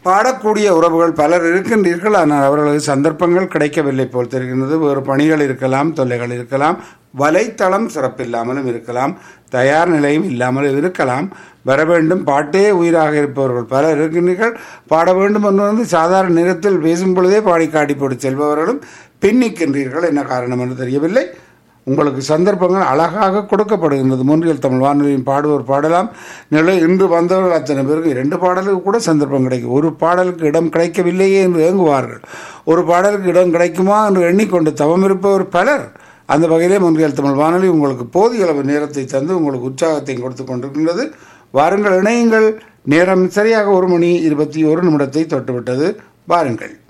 பாடக்கூடிய உறவுகள் பலர் இருக்கின்றீர்கள் ஆனால் அவர்களுக்கு சந்தர்ப்பங்கள் கிடைக்கவில்லை போல் தெரிகின்றது வேறு பணிகள் இருக்கலாம் தொல்லைகள் இருக்கலாம் வலைத்தளம் சிறப்பில்லாமலும் இருக்கலாம் தயார் நிலையும் இல்லாமலும் இருக்கலாம் வர வேண்டும் பாட்டே உயிராக இருப்பவர்கள் பலர் இருக்கின்றீர்கள் பாட வேண்டும் என்று வந்து சாதாரண நேரத்தில் பேசும் பொழுதே பாடி காட்டி போட்டு செல்பவர்களும் பின்னிக்கின்றீர்கள் என்ன காரணம் என்று தெரியவில்லை உங்களுக்கு சந்தர்ப்பங்கள் அழகாக கொடுக்கப்படுகின்றது மூன்றியல் தமிழ் வானொலியின் பாடுவோர் பாடலாம் நிலை இன்று வந்தவர்கள் அத்தனை பேருக்கு இரண்டு பாடலுக்கு கூட சந்தர்ப்பம் கிடைக்கும் ஒரு பாடலுக்கு இடம் கிடைக்கவில்லையே என்று ஏங்குவார்கள் ஒரு பாடலுக்கு இடம் கிடைக்குமா என்று எண்ணிக்கொண்டு தவம் இருப்பவர் பலர் அந்த வகையிலே முன்றியல் தமிழ் வானொலி உங்களுக்கு போதிய அளவு நேரத்தை தந்து உங்களுக்கு உற்சாகத்தை கொடுத்து கொண்டிருக்கின்றது வாருங்கள் இணையுங்கள் நேரம் சரியாக ஒரு மணி இருபத்தி ஒரு நிமிடத்தை தொட்டுவிட்டது வாருங்கள்